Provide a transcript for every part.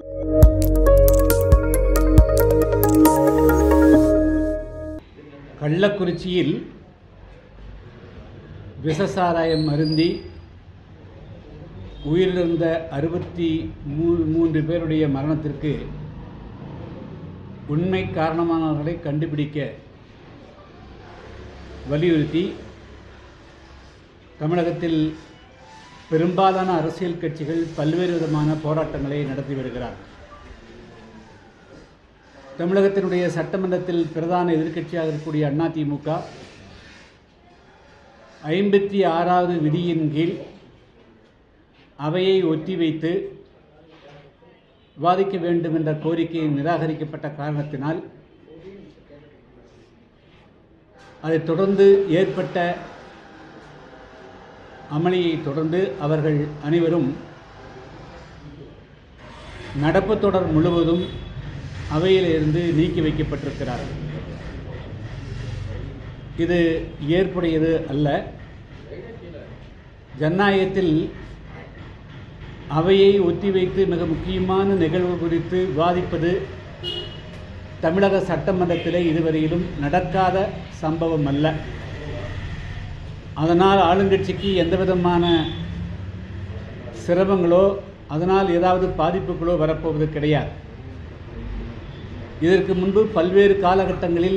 கள்ளக்குறிச்சியில் விஷசாராயம் அருந்தி உயிரிழந்த அறுபத்தி மூ மூன்று பேருடைய மரணத்திற்கு உண்மை காரணமானவர்களை கண்டுபிடிக்க வலியுறுத்தி தமிழகத்தில் பெரும்பாலான அரசியல் கட்சிகள் பல்வேறு விதமான போராட்டங்களை நடத்தி வருகிறார் தமிழகத்தினுடைய சட்டமன்றத்தில் பிரதான எதிர்க்கட்சியாக இருக்கக்கூடிய அதிமுக ஐம்பத்தி ஆறாவது விதியின் கீழ் அவையை ஒத்திவைத்து விவாதிக்க வேண்டும் என்ற கோரிக்கை நிராகரிக்கப்பட்ட காரணத்தினால் அதைத் தொடர்ந்து ஏற்பட்ட அமளியை தொடர்ந்து அவர்கள் அனைவரும் நடப்பு தொடர் முழுவதும் அவையிலிருந்து நீக்கி வைக்கப்பட்டிருக்கிறார்கள் இது ஏற்புடையது அல்ல ஜனநாயகத்தில் அவையை ஒத்திவைத்து மிக முக்கியமான நிகழ்வு குறித்து விவாதிப்பது தமிழக சட்டமன்றத்திலே இதுவரையிலும் நடக்காத சம்பவம் அல்ல அதனால் ஆளுங்கட்சிக்கு எந்த விதமான சிரமங்களோ அதனால் ஏதாவது பாதிப்புகளோ வரப்போவது கிடையாது இதற்கு முன்பு பல்வேறு காலகட்டங்களில்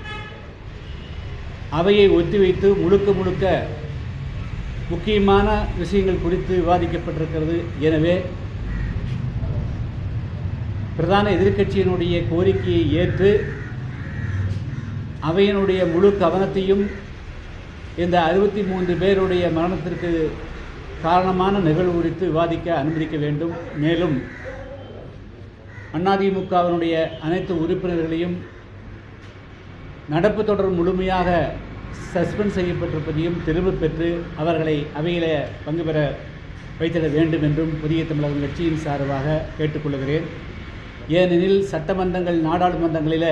அவையை ஒத்திவைத்து முழுக்க முழுக்க முக்கியமான விஷயங்கள் குறித்து விவாதிக்கப்பட்டிருக்கிறது எனவே பிரதான எதிர்க்கட்சியினுடைய கோரிக்கையை ஏற்று அவையினுடைய முழு கவனத்தையும் இந்த அறுபத்தி மூன்று பேருடைய மரணத்திற்கு காரணமான நிகழ்வு குறித்து விவாதிக்க அனுமதிக்க வேண்டும் மேலும் அதிமுகவினுடைய அனைத்து உறுப்பினர்களையும் நடப்பு தொடர் முழுமையாக சஸ்பெண்ட் செய்யப்பட்டிருப்பதையும் திரும்பப் பெற்று அவர்களை அவையில் பங்கு பெற வைத்திட வேண்டும் என்றும் புதிய தமிழகம் கட்சியின் சார்பாக கேட்டுக்கொள்கிறேன் ஏனெனில் சட்டமன்றங்கள் நாடாளுமன்றங்களில்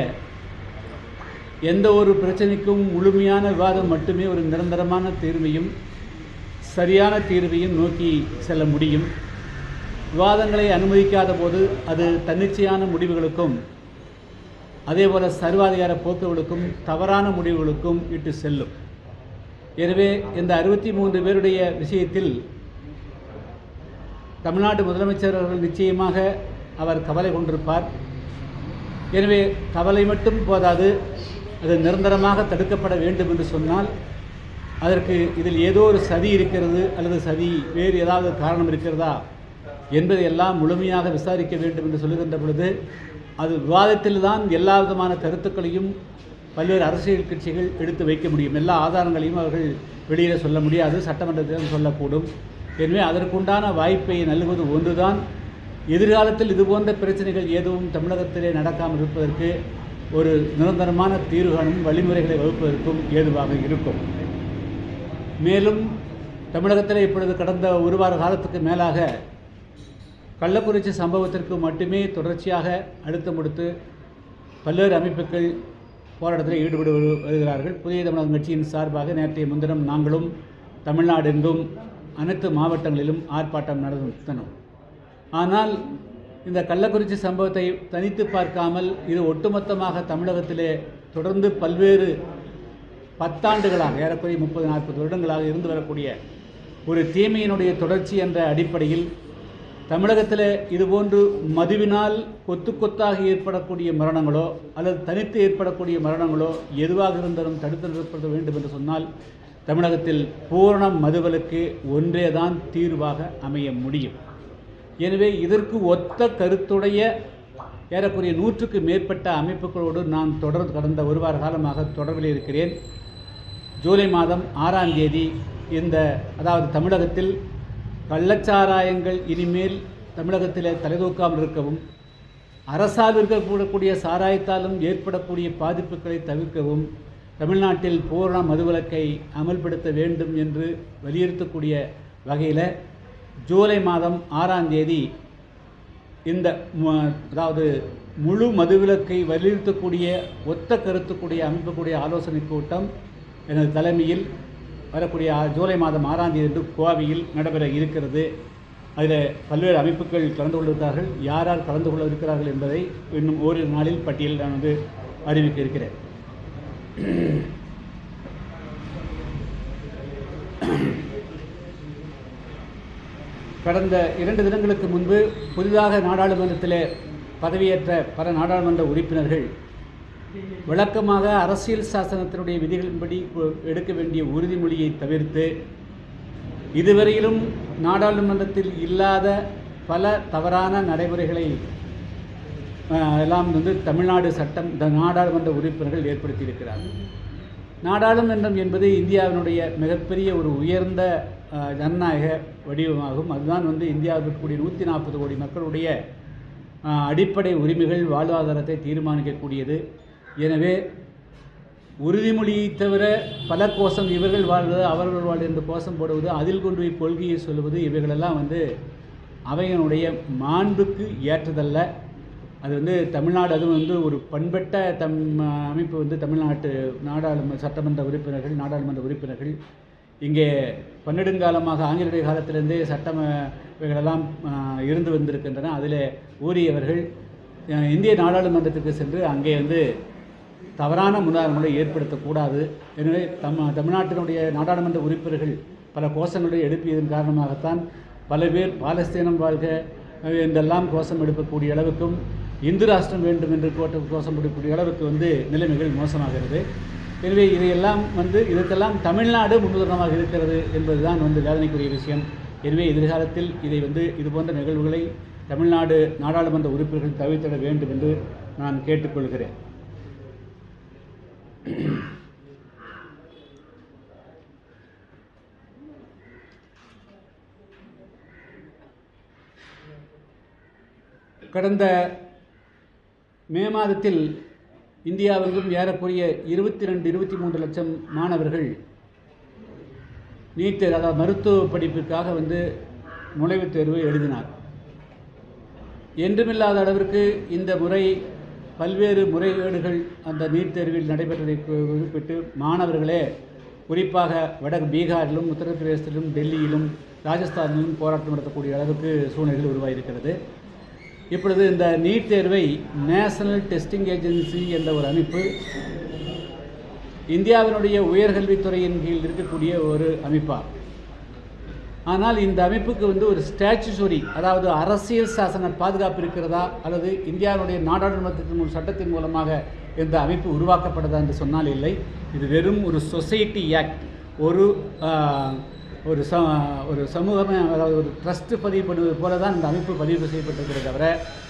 எந்த ஒரு பிரச்சனைக்கும் முழுமையான விவாதம் மட்டுமே ஒரு நிரந்தரமான தீர்வையும் சரியான தீர்வையும் நோக்கி செல்ல முடியும் விவாதங்களை அனுமதிக்காத போது அது தன்னிச்சையான முடிவுகளுக்கும் அதேபோல சர்வாதிகார போக்குகளுக்கும் தவறான முடிவுகளுக்கும் இட்டு செல்லும் எனவே இந்த அறுபத்தி மூன்று பேருடைய விஷயத்தில் தமிழ்நாடு முதலமைச்சர் அவர்கள் நிச்சயமாக அவர் கவலை கொண்டிருப்பார் எனவே கவலை மட்டும் போதாது அது நிரந்தரமாக தடுக்கப்பட வேண்டும் என்று சொன்னால் அதற்கு இதில் ஏதோ ஒரு சதி இருக்கிறது அல்லது சதி வேறு ஏதாவது காரணம் இருக்கிறதா என்பதை எல்லாம் முழுமையாக விசாரிக்க வேண்டும் என்று சொல்லுகின்ற பொழுது அது விவாதத்தில் தான் எல்லா விதமான கருத்துக்களையும் பல்வேறு அரசியல் கட்சிகள் எடுத்து வைக்க முடியும் எல்லா ஆதாரங்களையும் அவர்கள் வெளியில் சொல்ல முடியாது சட்டமன்றத்திலும் சொல்லக்கூடும் எனவே அதற்குண்டான வாய்ப்பை நல்குவது ஒன்றுதான் எதிர்காலத்தில் இதுபோன்ற பிரச்சனைகள் எதுவும் தமிழகத்திலே நடக்காமல் இருப்பதற்கு ஒரு நிரந்தரமான தீர்வுகாணும் வழிமுறைகளை வகுப்பதற்கும் ஏதுவாக இருக்கும் மேலும் தமிழகத்தில் இப்பொழுது கடந்த ஒரு வார காலத்துக்கு மேலாக கள்ளக்குறிச்சி சம்பவத்திற்கு மட்டுமே தொடர்ச்சியாக அழுத்தம் கொடுத்து பல்வேறு அமைப்புகள் போராட்டத்தில் ஈடுபட்டு வரு- வருகிறார்கள் புதிய தமிழகம் கட்சியின் சார்பாக நேற்றைய முன்தினம் நாங்களும் தமிழ்நாடு எங்கும் அனைத்து மாவட்டங்களிலும் ஆர்ப்பாட்டம் நடத்தினோம் ஆனால் இந்த கள்ளக்குறிச்சி சம்பவத்தை தனித்து பார்க்காமல் இது ஒட்டுமொத்தமாக தமிழகத்திலே தொடர்ந்து பல்வேறு பத்தாண்டுகளாக ஏறக்குறைய முப்பது நாற்பது வருடங்களாக இருந்து வரக்கூடிய ஒரு தீமையினுடைய தொடர்ச்சி என்ற அடிப்படையில் தமிழகத்தில் இதுபோன்று மதுவினால் கொத்து கொத்தாக ஏற்படக்கூடிய மரணங்களோ அல்லது தனித்து ஏற்படக்கூடிய மரணங்களோ எதுவாக இருந்தாலும் தடுத்து நிறுத்தப்பட வேண்டும் என்று சொன்னால் தமிழகத்தில் பூரண மதுவிலக்கு ஒன்றேதான் தீர்வாக அமைய முடியும் எனவே இதற்கு ஒத்த கருத்துடைய ஏறக்குறைய நூற்றுக்கு மேற்பட்ட அமைப்புகளோடு நான் தொடர் கடந்த ஒரு வார காலமாக தொடர்பில் இருக்கிறேன் ஜூலை மாதம் ஆறாம் தேதி இந்த அதாவது தமிழகத்தில் கள்ளச்சாராயங்கள் இனிமேல் தமிழகத்தில் தலைதூக்காமல் இருக்கவும் அரசால் இருக்கக்கூடக்கூடிய சாராயத்தாலும் ஏற்படக்கூடிய பாதிப்புகளை தவிர்க்கவும் தமிழ்நாட்டில் பூரண மதுவிலக்கை அமல்படுத்த வேண்டும் என்று வலியுறுத்தக்கூடிய வகையில் ஜூலை மாதம் ஆறாம் தேதி இந்த மு- அதாவது முழு மதுவிலக்கை வலியுறுத்தக்கூடிய ஒத்த கருத்துக்கூடிய அமைப்புக்கூடிய ஆலோசனை கூட்டம் எனது தலைமையில் வரக்கூடிய ஆ- ஜூலை மாதம் ஆறாம் தேதி அன்று கோவையில் நடைபெற இருக்கிறது அதில் பல்வேறு அமைப்புகள் கலந்து கொண்டிருக்கிறார்கள் யார் யார் கலந்து கொள்ள இருக்கிறார்கள் என்பதை இன்னும் ஓரிரு நாளில் பட்டியல் நான் வந்து அறிவிக்க இருக்கிறேன் கடந்த இரண்டு தினங்களுக்கு முன்பு புதிதாக நாடாளுமன்றத்தில் பதவியேற்ற பல நாடாளுமன்ற உறுப்பினர்கள் விளக்கமாக அரசியல் சாசனத்தினுடைய விதிகளின்படி உ- எடுக்க வேண்டிய உறுதிமொழியை தவிர்த்து இதுவரையிலும் நாடாளுமன்றத்தில் இல்லாத பல தவறான நடைமுறைகளை அஹ், எல்லாம் வந்து தமிழ்நாடு சட்டம் இந்த நாடாளுமன்ற உறுப்பினர்கள் ஏற்படுத்தியிருக்கிறார்கள் நாடாளுமன்றம் என்பது இந்தியாவினுடைய மிகப்பெரிய ஒரு உயர்ந்த அஹ், ஜனநாயக வடிவமாகும் அதுதான் வந்து இந்தியாவில் இருக்கக்கூடிய நூற்றி நாற்பது கோடி மக்களுடைய அஹ், அடிப்படை உரிமைகள் வாழ்வாதாரத்தை தீர்மானிக்கக்கூடியது எனவே உறுதிமொழியை தவிர பல கோஷம் இவர்கள் வாழ்வது அவர்கள் வாழ்வது என்று கோஷம் போடுவது அதில் கொண்டு போய் கொள்கையை சொல்வது இவைகளெல்லாம் வந்து அவையினுடைய மாண்புக்கு ஏற்றதல்ல அது வந்து தமிழ்நாடு அதுவும் வந்து ஒரு பண்பட்ட தம் அமைப்பு வந்து தமிழ்நாட்டு நாடாளுமன்ற சட்டமன்ற உறுப்பினர்கள் நாடாளுமன்ற உறுப்பினர்கள் இங்கே பன்னெடுங்காலமாக ஆங்கிலேய காலத்திலிருந்தே சட்டம் அஹ், இவைகளெல்லாம் அஹ், இருந்து வந்திருக்கின்றன அதில் ஊறியவர்கள் அஹ், இந்திய நாடாளுமன்றத்துக்கு சென்று அங்கே வந்து தவறான முன்னுதாரணங்களை ஏற்படுத்தக்கூடாது எனவே தம் தமிழ்நாட்டினுடைய நாடாளுமன்ற உறுப்பினர்கள் பல கோஷங்களை எழுப்பியதன் காரணமாகத்தான் பல பேர் பாலஸ்தீனம் வாழ்க அஹ், என்றெல்லாம் கோஷம் எடுக்கக்கூடிய அளவுக்கும் இந்து ராஷ்டிரம் வேண்டும் என்று கோட்ட கோஷம் எடுக்கக்கூடிய அளவுக்கு வந்து நிலைமைகள் மோசமாகிறது எனவே இதையெல்லாம் வந்து இதற்கெல்லாம் தமிழ்நாடு முன்னுதாரணமாக இருக்கிறது என்பதுதான் வந்து வேதனைக்குரிய விஷயம் எனவே எதிர்காலத்தில் இதை வந்து இது போன்ற நிகழ்வுகளை தமிழ்நாடு நாடாளுமன்ற உறுப்பினர்கள் தவிர்த்திட வேண்டும் என்று நான் கேட்டுக்கொள்கிறேன் கடந்த மே மாதத்தில் இந்தியாவெங்கும் ஏறக்குறைய இருபத்தி ரெண்டு இருபத்தி மூன்று லட்சம் மாணவர்கள் நீட் தேர்வு அதாவது மருத்துவ படிப்புக்காக வந்து நுழைவுத் தேர்வு எழுதினார் என்றுமில்லாத அளவிற்கு இந்த முறை பல்வேறு முறைகேடுகள் அந்த நீட் தேர்வில் நடைபெற்றதை கு- குறிப்பிட்டு மாணவர்களே குறிப்பாக வட பீகாரிலும் உத்தரப்பிரதேசத்திலும் டெல்லியிலும் ராஜஸ்தானிலும் போராட்டம் நடத்தக்கூடிய அளவுக்கு சூழ்நிலைகள் உருவாகியிருக்கிறது இப்பொழுது இந்த நீட் தேர்வை நேஷனல் டெஸ்டிங் ஏஜென்சி என்ற ஒரு அமைப்பு இந்தியாவினுடைய உயர்கல்வித்துறையின் கீழ் இருக்கக்கூடிய ஒரு அமைப்பாகும் ஆனால் இந்த அமைப்புக்கு வந்து ஒரு ஸ்டாச்சுசரி அதாவது அரசியல் சாசன பாதுகாப்பு இருக்கிறதா அல்லது இந்தியாவுடைய நாடாளுமன்றத்தின் ஒரு சட்டத்தின் மூலமாக இந்த அமைப்பு உருவாக்கப்பட்டதா என்று சொன்னால் இல்லை இது வெறும் ஒரு சொசைட்டி ஆக்ட் ஒரு ஆஹ், ஒரு ச ஒரு சமூகமே அதாவது ஒரு ட்ரஸ்ட் பதிவு பண்ணுவது போல தான் இந்த அமைப்பு பதிவு செய்யப்பட்டிருக்கிறத தவிர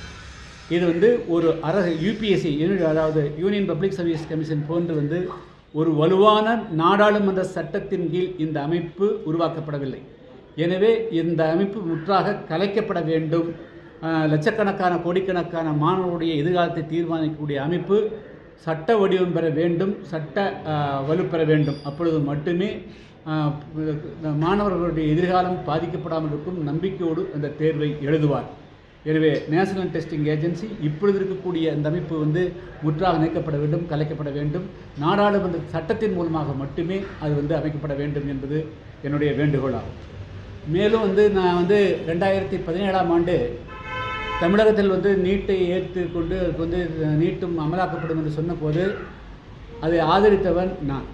இது வந்து ஒரு அரசு யூபிஎஸ்சி அதாவது யூனியன் பப்ளிக் சர்வீஸ் கமிஷன் போன்று வந்து ஒரு வலுவான நாடாளுமன்ற சட்டத்தின் கீழ் இந்த அமைப்பு உருவாக்கப்படவில்லை எனவே இந்த அமைப்பு முற்றாக கலைக்கப்பட வேண்டும் ஆஹ், லட்சக்கணக்கான கோடிக்கணக்கான மாணவருடைய எதிர்காலத்தை தீர்மானிக்கக்கூடிய அமைப்பு சட்ட வடிவம் பெற வேண்டும் சட்ட ஆஹ், வலுப்பெற வேண்டும் அப்பொழுது மட்டுமே ஆஹ், இந்த மாணவர்களுடைய எதிர்காலம் பாதிக்கப்படாமல் இருக்கும் நம்பிக்கையோடு அந்த தேர்வை எழுதுவார் எனவே நேஷனல் டெஸ்டிங் ஏஜென்சி இப்பொழுது இருக்கக்கூடிய இந்த அமைப்பு வந்து முற்றாக நீக்கப்பட வேண்டும் கலைக்கப்பட வேண்டும் நாடாளுமன்ற சட்டத்தின் மூலமாக மட்டுமே அது வந்து அமைக்கப்பட வேண்டும் என்பது என்னுடைய வேண்டுகோளாகும் மேலும் வந்து நான் வந்து ரெண்டாயிரத்தி பதினேழாம் ஆண்டு தமிழகத்தில் வந்து நீட்டை ஏற்று கொண்டு அதுக்கு வந்து நீட்டும் அமலாக்கப்படும் என்று சொன்னபோது அதை ஆதரித்தவன் நான்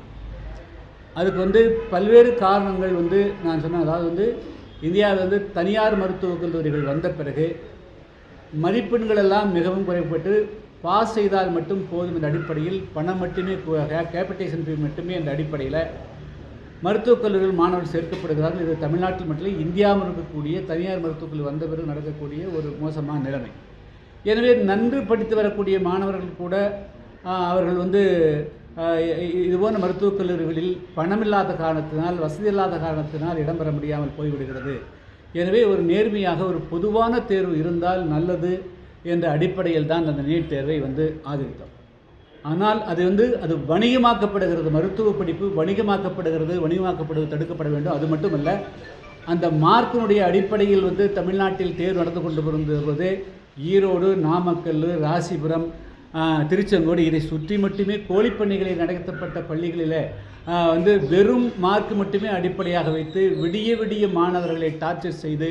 அதுக்கு வந்து பல்வேறு காரணங்கள் வந்து நான் சொன்னேன் அதாவது வந்து இந்தியாவில் வந்து தனியார் மருத்துவக் கல்லூரிகள் வந்த பிறகு மதிப்பெண்கள் எல்லாம் மிகவும் குறைப்பட்டு பாஸ் செய்தால் மட்டும் போதும் என்ற அடிப்படையில் பணம் மட்டுமே கேபிட்டேஷன் ஃபீ மட்டுமே என்ற அடிப்படையில் மருத்துவக் கல்லூரிகள் மாணவர்கள் சேர்க்கப்படுகிறார்கள் இது தமிழ்நாட்டில் மட்டும் இல்லை, இந்தியாவில் இருக்கக்கூடிய தனியார் மருத்துவக் கல்லூரி வந்த பிறகு நடக்கக்கூடிய ஒரு மோசமான நிலைமை எனவே நன்கு படித்து வரக்கூடிய மாணவர்கள் கூட ஆஹ், அவர்கள் வந்து ஆஹ், இ- இது போன்ற மருத்துவக் கல்லூரிகளில் பணமில்லாத காரணத்தினால் வசதி இல்லாத காரணத்தினால் இடம்பெற முடியாமல் போய்விடுகிறது எனவே ஒரு நேர்மையாக ஒரு பொதுவான தேர்வு இருந்தால் நல்லது என்ற அடிப்படையில் தான் அந்த நீட் தேர்வை வந்து ஆதரித்தோம் ஆனால் அது வந்து அது வணிகமாக்கப்படுகிறது மருத்துவ படிப்பு வணிகமாக்கப்படுகிறது வணிகமாக்கப்படுவது தடுக்கப்பட வேண்டும் அது மட்டுமல்ல அந்த மார்க்கினுடைய அடிப்படையில் வந்து தமிழ்நாட்டில் தேர்வு நடந்து கொண்டு வரும்போது ஈரோடு நாமக்கல் ராசிபுரம் ஆஹ், திருச்செங்கோடு இதை சுற்றி மட்டுமே கோழிப்பண்ணைகளில் நடத்தப்பட்ட பள்ளிகளில் ஆஹ், வந்து வெறும் மார்க் மட்டுமே அடிப்படையாக வைத்து விடிய விடிய மாணவர்களை டார்ச்சர் செய்து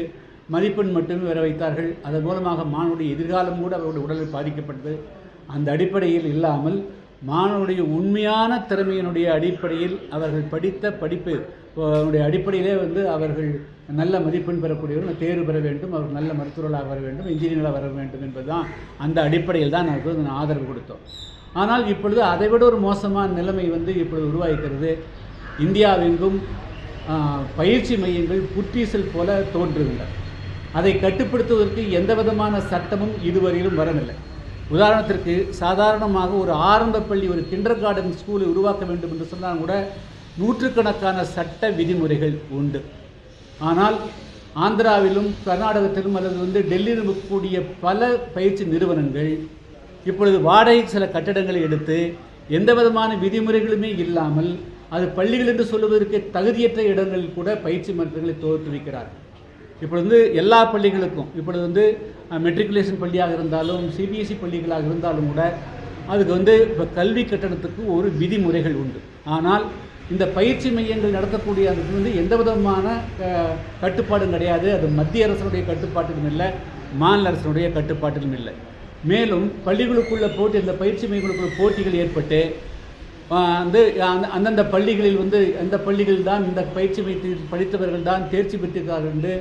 மதிப்பெண் மட்டுமே வர வைத்தார்கள் அதன் மூலமாக மாணவருடைய எதிர்காலம் கூட அவருடைய உடலில் பாதிக்கப்பட்டது அந்த அடிப்படையில் இல்லாமல் மாணவருடைய உண்மையான திறமையினுடைய அடிப்படையில் அவர்கள் படித்த படிப்பு அதனுடைய அடிப்படையிலே வந்து அவர்கள் நல்ல மதிப்பெண் பெறக்கூடியவர்கள் தேர்வு பெற வேண்டும் அவர் நல்ல மருத்துவர்களாக வர வேண்டும் இன்ஜினியர்களாக வர வேண்டும் என்பதுதான் அந்த அடிப்படையில் தான் நாங்கள் வந்து ஆதரவு கொடுத்தோம் ஆனால் இப்பொழுது அதைவிட ஒரு மோசமான நிலைமை வந்து இப்பொழுது உருவாகிறது இந்தியாவெங்கும் ஆ, பயிற்சி மையங்கள் புற்றீசல் போல தோன்றுகின்றன அதை கட்டுப்படுத்துவதற்கு எந்த விதமான சட்டமும் இதுவரையிலும் வரவில்லை உதாரணத்திற்கு சாதாரணமாக ஒரு ஆரம்ப பள்ளி ஒரு கிண்டர் கார்டன் ஸ்கூலை உருவாக்க வேண்டும் என்று சொன்னால் கூட நூற்றுக்கணக்கான சட்ட விதிமுறைகள் உண்டு ஆனால் ஆந்திராவிலும் கர்நாடகத்திலும் அல்லது வந்து டெல்லியிலும் இருக்கக்கூடிய பல பயிற்சி நிறுவனங்கள் இப்பொழுது வாடகைக்கு சில கட்டடங்களை எடுத்து எந்த விதமான விதிமுறைகளுமே இல்லாமல் அது பள்ளிகள் என்று சொல்வதற்கு தகுதியற்ற இடங்களில் கூட பயிற்சி மன்றங்களை தோற்றுவிக்கிறார்கள் இப்பொழுது வந்து எல்லா பள்ளிகளுக்கும் இப்பொழுது வந்து மெட்ரிகுலேஷன் பள்ளியாக இருந்தாலும் சிபிஎஸ்சி பள்ளிகளாக இருந்தாலும் கூட அதுக்கு வந்து இப்போ கல்வி கட்டணத்துக்கு ஒரு விதிமுறைகள் உண்டு ஆனால் இந்த பயிற்சி மையங்கள் நடத்தக்கூடிய அதுக்கு வந்து எந்த விதமான அஹ், கட்டுப்பாடும் கிடையாது அது மத்திய அரசினுடைய கட்டுப்பாட்டிலும் இல்லை மாநில அரசினுடைய கட்டுப்பாட்டிலும் இல்லை மேலும் பள்ளிகளுக்குள்ள போட்டி இந்த பயிற்சி மையங்களுக்குள்ள போட்டிகள் ஏற்பட்டு ஆஹ் வந்து அந்த அந்தந்த பள்ளிகளில் வந்து அந்த பள்ளிகள் தான் இந்த பயிற்சி மையத்தில் படித்தவர்கள் தான் தேர்ச்சி பெற்றிருக்கிறார்கள் என்று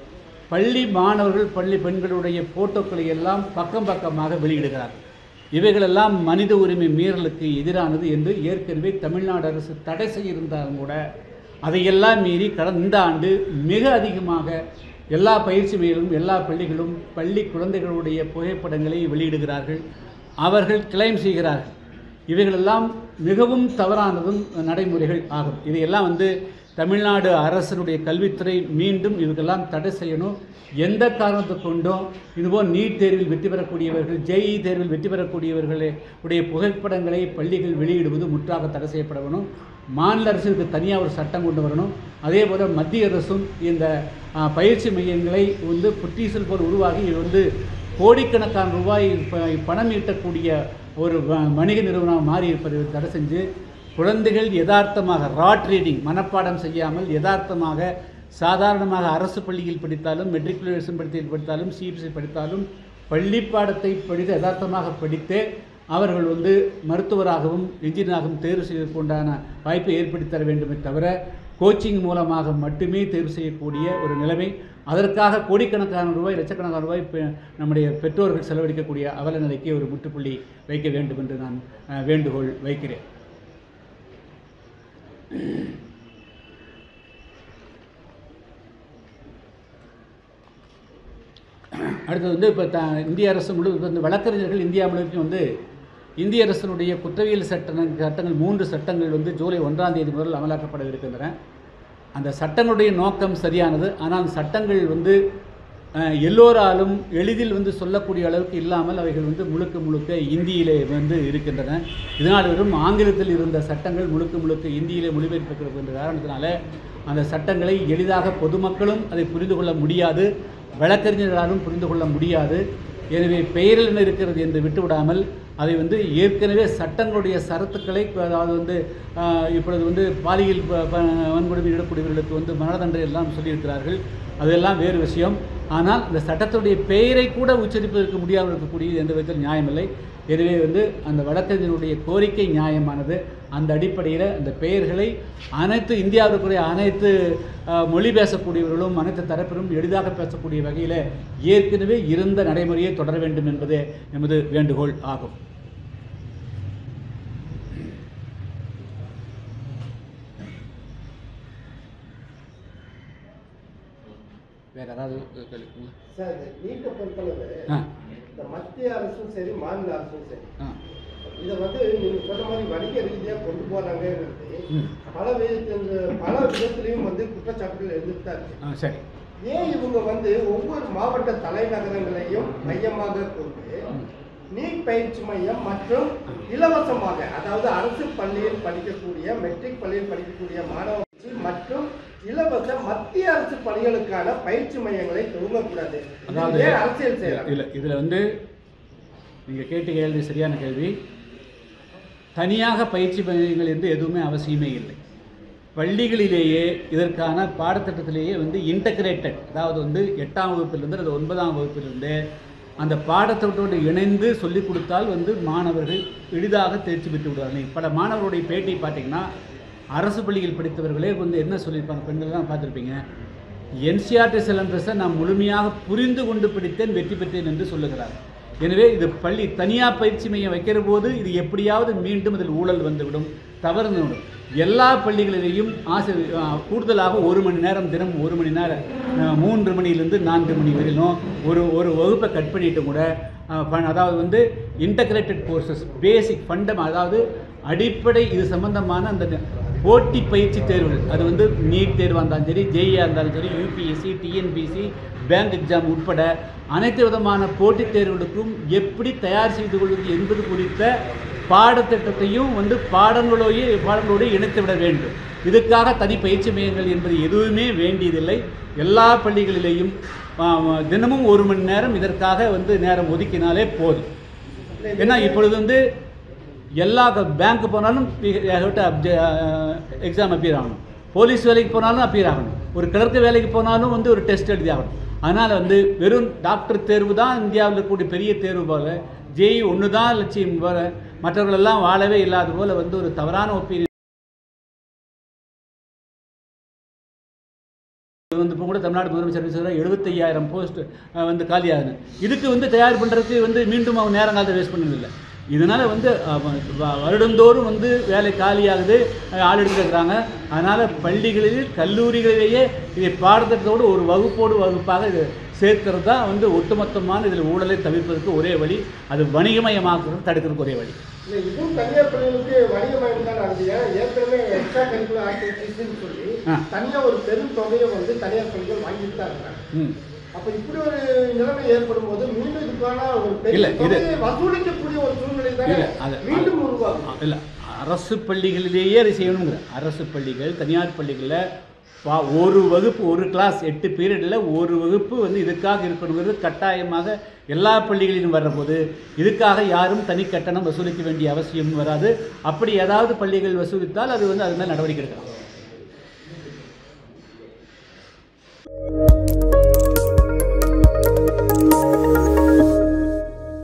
பள்ளி மாணவர்கள் பள்ளி பெண்களுடைய போட்டோக்களை எல்லாம் பக்கம் பக்கமாக வெளியிடுகிறார்கள் இவைகளெல்லாம் மனித உரிமை மீறலுக்கு எதிரானது என்று ஏற்கனவே தமிழ்நாடு அரசு தடை செய்திருந்தாலும் கூட அதையெல்லாம் மீறி கடந்த இந்த ஆண்டு மிக அதிகமாக எல்லா பயிற்சி மையங்களும் எல்லா பள்ளிகளும் பள்ளி குழந்தைகளுடைய புகைப்படங்களை வெளியிடுகிறார்கள் அவர்கள் கிளைம் செய்கிறார்கள் இவைகளெல்லாம் மிகவும் தவறானதும் நடைமுறைகள் ஆகும் இதையெல்லாம் வந்து தமிழ்நாடு அரசினுடைய கல்வித்துறை மீண்டும் இதுக்கெல்லாம் தடை செய்யணும் எந்த காரணத்தை கொண்டும் இதுபோல் நீட் தேர்வில் வெற்றி பெறக்கூடியவர்கள் ஜேஇ தேர்வில் வெற்றி பெறக்கூடியவர்களே உடைய புகைப்படங்களை பள்ளிகள் வெளியிடுவது முற்றாக தடை செய்யப்பட வேணும் மாநில அரசுக்கு தனியாக ஒரு சட்டம் கொண்டு வரணும் அதே போல் மத்திய அரசும் இந்த ஆ, பயிற்சி மையங்களை வந்து புற்றீசல் போல் உருவாகி இது வந்து கோடிக்கணக்கான ரூபாய் ப- பணம் ஈட்டக்கூடிய ஒரு வ- வணிக நிறுவனம் மாறி இருப்பதை தடை செஞ்சு குழந்தைகள் யதார்த்தமாக ராட் ரீடிங் மனப்பாடம் செய்யாமல் யதார்த்தமாக சாதாரணமாக அரசு பள்ளியில் படித்தாலும் மெட்ரிகுலேஷன் படித்தில் படித்தாலும் சிபிஎஸ்சி படித்தாலும் பள்ளி பாடத்தை படித்து யதார்த்தமாக படித்து அவர்கள் வந்து மருத்துவராகவும் இன்ஜினியராகவும் தேர்வு செய்வதற்கு உண்டான வாய்ப்பை ஏற்படுத்தி தர வேண்டுமே தவிர கோச்சிங் மூலமாக மட்டுமே தேர்வு செய்யக்கூடிய ஒரு நிலைமை அதற்காக கோடிக்கணக்கான ரூபாய் லட்சக்கணக்கான ரூபாய் பெ- நம்முடைய பெற்றோர்கள் செலவழிக்கக்கூடிய அவல நிலைக்கு ஒரு முற்றுப்புள்ளி வைக்க வேண்டும் என்று நான் அஹ், வேண்டுகோள் வைக்கிறேன் அடுத்தது வந்து இப்போ த இந்திய அரசு முழு இப்ப இந்த வழக்கறிஞர்கள் இந்தியா முழுவதும் வந்து இந்திய அரசினுடைய குற்றவியல் சட்ட சட்டங்கள் மூன்று சட்டங்கள் வந்து ஜூலை ஒன்றாம் தேதி முதல் அமலாக்கப்பட இருக்கின்றன அந்த சட்டங்களுடைய நோக்கம் சரியானது ஆனால் அந்த சட்டங்கள் வந்து அஹ், எல்லோராலும் எளிதில் வந்து சொல்லக்கூடிய அளவுக்கு இல்லாமல் அவைகள் வந்து முழுக்க முழுக்க இந்தியிலே வந்து இருக்கின்றன இதனால் வெறும் ஆங்கிலத்தில் இருந்த சட்டங்கள் முழுக்க முழுக்க இந்தியிலே மொழிபெயர்ப்பிருக்கிறது என்ற காரணத்தினால அந்த சட்டங்களை எளிதாக பொதுமக்களும் அதை புரிந்து கொள்ள முடியாது வழக்கறிஞர்களாலும் புரிந்து கொள்ள முடியாது எனவே பெயரில் என்ன இருக்கிறது என்று விட்டுவிடாமல் அதை வந்து ஏற்கனவே சட்டங்களுடைய சரத்துக்களை அதாவது வந்து ஆஹ், இப்பொழுது வந்து பாலியல் ப- ப- வன்கொடுமை ஈடுபடுபவர்களுக்கு வந்து மரண தண்டனை எல்லாம் சொல்லியிருக்கிறார்கள் அதெல்லாம் வேறு விஷயம் ஆனால் இந்த சட்டத்துடைய பெயரை கூட உச்சரிப்பதற்கு முடியாமல் இருக்கக்கூடியது எந்த விதத்தில் நியாயமில்லை எனவே வந்து அந்த வழக்கறிஞருடைய கோரிக்கை நியாயமானது அந்த அடிப்படையில் அந்த பெயர்களை அனைத்து இந்தியாவிற்குரிய அனைத்து அஹ், மொழி பேசக்கூடியவர்களும் அனைத்து தரப்பிலும் எளிதாக பேசக்கூடிய வகையில் ஏற்கனவே இருந்த நடைமுறையை தொடர வேண்டும் என்பதே எமது வேண்டுகோள் ஆகும் வேற ஏதாவது கேள்வி சார் இந்த நீட்டை பொறுத்தளவு ஆ இந்த மத்திய அரசும் சரி மாநில அரசும் சரி ஆ இதை வந்து நீங்க சொன்ன மாதிரி வணிக ரீதியா கொண்டு போறாங்கிறது ம். பல விதத்துல பல விதத்திலையும் வந்து குற்றச்சாட்டுகள் இருந்துட்டு தான் இருக்கு ஆ சரி ஏன் இவங்க வந்து ஒவ்வொரு மாவட்ட தலைநகரங்களையும் மையமாக கொண்டு நீட் பயிற்சி மையம் மற்றும் இலவசமாக அதாவது அரசு பள்ளியில் படிக்கக்கூடிய மெட்ரிக் பள்ளியில் படிக்கக்கூடிய மாணவர்கள் மற்றும் இலவச மத்திய அரசு பள்ளிகளுக்கான பயிற்சி மையங்களை துவங்கக்கூடாது அதாவது இது ஏன் அரசியல் செய்யலாம் இல்லை இதில் வந்து நீங்கள் கேட்ட கேள்வி சரியான கேள்வி தனியாக பயிற்சி மையங்கள் என்று எதுவுமே அவசியமே இல்லை பள்ளிகளிலேயே இதற்கான பாடத்திட்டத்திலேயே வந்து இன்டகிரேட்டட் அதாவது வந்து எட்டாம் வகுப்பிலிருந்து அது ஒன்பதாம் வகுப்பிலிருந்து அந்த பாடத்திட்டத்தோடு இணைந்து சொல்லிக் கொடுத்தால் வந்து மாணவர்கள் எளிதாக தேர்ச்சி பெற்று விடுவார்கள் பல மாணவர்களுடைய பேட்டி பார்த்தீங்கன்னா அரசு பள்ளியில் படித்தவர்களே வந்து என்ன சொல்லியிருப்பாங்க பெண்கள் தான் பார்த்துருப்பீங்க என்சிஆர்டி சிலம்பஸை நான் முழுமையாக புரிந்து கொண்டு படித்தேன் வெற்றி பெற்றேன் என்று சொல்லுகிறார் எனவே இது பள்ளி தனியார் பயிற்சி மையம் வைக்கிற போது இது எப்படியாவது மீண்டும் இதில் ஊழல் வந்துவிடும் தவறு வந்துவிடும் எல்லா பள்ளிகளிலேயும் ஆசிரியர் ஆ, கூடுதலாக ஒரு மணி நேரம் தினம் ஒரு மணி நேரம் ஆ, மூன்று மணியிலிருந்து நான்கு மணி வரையிலும் ஒரு ஒரு வகுப்பை கட் பண்ணிட்டு கூட ஆ, ப- அதாவது வந்து இன்டகிரேட்டட் கோர்சஸ் பேசிக் ஃபண்டம் அதாவது அடிப்படை இது சம்பந்தமான அந்த போட்டி பயிற்சி தேர்வுகள் அது வந்து நீட் தேர்வாக இருந்தாலும் சரி ஜேஇஆ இருந்தாலும் சரி யூபிஎஸ்சி டிஎன்பிசி பேங்க் எக்ஸாம் உட்பட அனைத்து விதமான போட்டித் தேர்வுகளுக்கும் எப்படி தயார் செய்து கொள்வது என்பது குறித்த பாடத்திட்டத்தையும் வந்து பாடங்களோடு பாடங்களோடு இணைத்து விட வேண்டும் இதுக்காக தனி பயிற்சி மையங்கள் என்பது எதுவுமே வேண்டியதில்லை எல்லா பள்ளிகளிலேயும் ஆ, தினமும் ஒரு மணி நேரம் இதற்காக வந்து நேரம் ஒதுக்கினாலே போதும் ஏன்னா இப்பொழுது வந்து எல்லா பேங்க் போனாலும் எக்ஸாம் அப்பியர் ஆகணும் போலீஸ் வேலைக்கு போனாலும் அப்பியர் ஆகணும் ஒரு கிளர்க்கு வேலைக்கு போனாலும் வந்து ஒரு டெஸ்ட் எழுதி ஆகணும் அதனால் வந்து வெறும் டாக்டர் தேர்வு தான் இந்தியாவில் இருக்கக்கூடிய பெரிய தேர்வு போல ஜேஇ ஒன்று தான் லட்சியம் போல மற்றவர்களெல்லாம் வாழவே இல்லாத போல வந்து ஒரு தவறான ஒப்பீனியன் வந்து இப்போ கூட தமிழ்நாடு முதலமைச்சர் சொல்கிறார் எழுபத்தையாயிரம் போஸ்ட் வந்து காலியாகுது இதுக்கு வந்து தயார் பண்ணுறதுக்கு வந்து மீண்டும் அவன் நேரங்காலத்தை வேஸ்ட் பண்ணதில்லை இதனால் வந்து அவன் வ- வருடந்தோறும் வந்து வேலை காலியாகுது அஹ் ஆள் எடுத்துக்கிறாங்க அதனால் பள்ளிகளில் கல்லூரிகளிலேயே இதை பாடத்திட்டத்தோடு ஒரு வகுப்போடு வகுப்பாக இது சேர்க்கிறது தான் வந்து ஒட்டுமொத்தமான இதில் ஊழலை தவிர்ப்பதற்கு ஒரே வழி அது வணிகமயமாக்குறது தடுக்கிறதுக்கு ஒரே வழி இல்லை இதுவும் தனியார் பள்ளிகளுக்கு வணிகமயம் தான் ஆகுது ஏன் ஏற்கனவே எக்ஸ்ட்ரா கரிக்குலர் ஆக்டிவிட்டிஸ்னு சொல்லி ஆ. தனியா ஒரு பெரும் தொகையை வந்து தனியார் பள்ளிகள் வாங்கிட்டு தான் இருக்காங்க ம் அப்ப இப்படி ஒரு நிலைமை ஏற்படும் போது மீண்டும் இதுக்கான ஒரு இல்ல, பெரிய இது- தொகையை வசூலிக்கக்கூடிய ஒரு சூழ்நிலை தானே இல்ல, அது- மீண்டும் உருவாகும் இல்லை அரசு பள்ளிகளிலேயே அதை செய்யணுங்கிற அரசு பள்ளிகள் தனியார் பள்ளிகளில் வா ஒரு வகுப்பு ஒரு கிளாஸ் எட்டு பீரியடில் ஒரு வகுப்பு வந்து இதுக்காக இருக்கணுங்கிறது கட்டாயமாக எல்லா பள்ளிகளிலும் வர்றபோது இதுக்காக யாரும் தனி கட்டணம் வசூலிக்க வேண்டிய அவசியம் வராது அப்படி ஏதாவது பள்ளிகள் வசூலித்தால் அது வந்து அது மேல் நடவடிக்கை எடுக்கலாம்